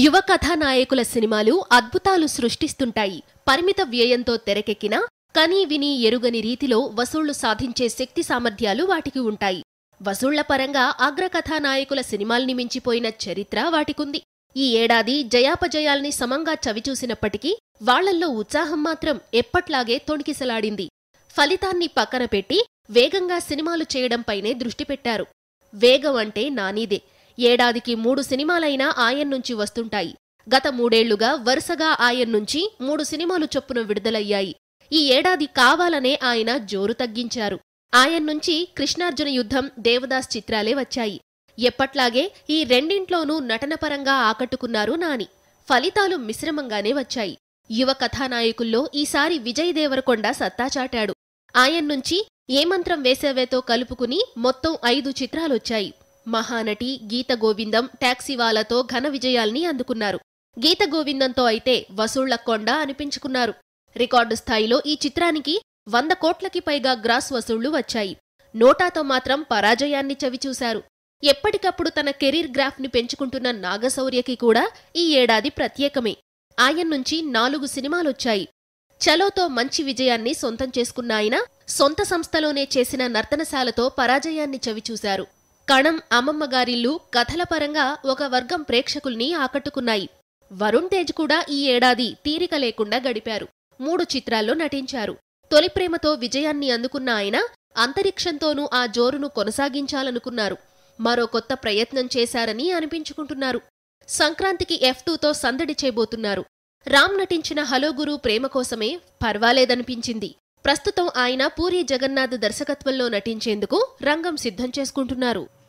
యువ కథానాయకుల సినిమాలు అద్భుతాలు సృష్టిస్తుంటాయి పరిమిత వ్యయంతో తెరకెక్కినా కనీ విని ఎరుగని రీతిలో వసూళ్లు సాధించే శక్తి సామర్థ్యాలు వాటికి ఉంటాయి వసూళ్ల పరంగా అగ్రకథానాయకుల సినిమాల్ని మించిపోయిన చరిత్ర వాటికుంది ఈ ఏడాది జయాపజయాల్ని సమంగా చవిచూసినప్పటికీ వాళ్లల్లో ఉత్సాహం మాత్రం ఎప్పట్లాగే తొణికిసలాడింది ఫలితాన్ని పక్కన పెట్టి వేగంగా సినిమాలు చేయడంపైనే దృష్టి పెట్టారు వేగం అంటే నానీదే ఏడాదికి మూడు సినిమాలైనా ఆయన నుంచి వస్తుంటాయి గత మూడేళ్లుగా వరుసగా ఆయన నుంచి మూడు సినిమాలు చొప్పున విడుదలయ్యాయి ఈ ఏడాది కావాలనే ఆయన జోరు తగ్గించారు ఆయన నుంచి కృష్ణార్జున యుద్ధం దేవదాస్ చిత్రాలే వచ్చాయి ఎప్పట్లాగే ఈ రెండింట్లోనూ నటనపరంగా ఆకట్టుకున్నారు నాని ఫలితాలు మిశ్రమంగానే వచ్చాయి యువ కథానాయకుల్లో ఈసారి విజయ్ దేవరకొండ సత్తా చాటాడు ఆయన నుంచి ఏ మంత్రం వేసేవేతో కలుపుకుని మొత్తం ఐదు చిత్రాలొచ్చాయి మహానటి గీత గోవిందం టాక్సీవాలాతో ఘన విజయాల్ని అందుకున్నారు గీత గోవిందంతో అయితే వసూళ్ల కొండ అనిపించుకున్నారు రికార్డు స్థాయిలో ఈ చిత్రానికి వంద కోట్లకి పైగా గ్రాస్ వసూళ్లు వచ్చాయి నోటాతో మాత్రం పరాజయాన్ని చవిచూశారు ఎప్పటికప్పుడు తన కెరీర్ గ్రాఫ్ని పెంచుకుంటున్న నాగశౌర్యకి కూడా ఈ ఏడాది ప్రత్యేకమే ఆయన నుంచి నాలుగు సినిమాలొచ్చాయి చలోతో మంచి విజయాన్ని సొంతం చేసుకున్న ఆయన సొంత సంస్థలోనే చేసిన నర్తనశాలతో పరాజయాన్ని చవిచూశారు కణం అమ్మమ్మగారిల్లు కథల పరంగా ఒక వర్గం ప్రేక్షకుల్ని ఆకట్టుకున్నాయి వరుణ్ తేజ్ కూడా ఈ ఏడాది తీరిక లేకుండా గడిపారు మూడు చిత్రాల్లో నటించారు తొలి ప్రేమతో విజయాన్ని అందుకున్న ఆయన అంతరిక్షంతోనూ ఆ జోరును కొనసాగించాలనుకున్నారు మరో కొత్త ప్రయత్నం చేశారని అనిపించుకుంటున్నారు సంక్రాంతికి ఎఫ్ టూతో సందడి చేయబోతున్నారు రామ్ నటించిన హలో గురు ప్రేమ కోసమే పర్వాలేదనిపించింది ప్రస్తుతం ఆయన పూరి జగన్నాథ్ దర్శకత్వంలో నటించేందుకు రంగం సిద్ధం చేసుకుంటున్నారు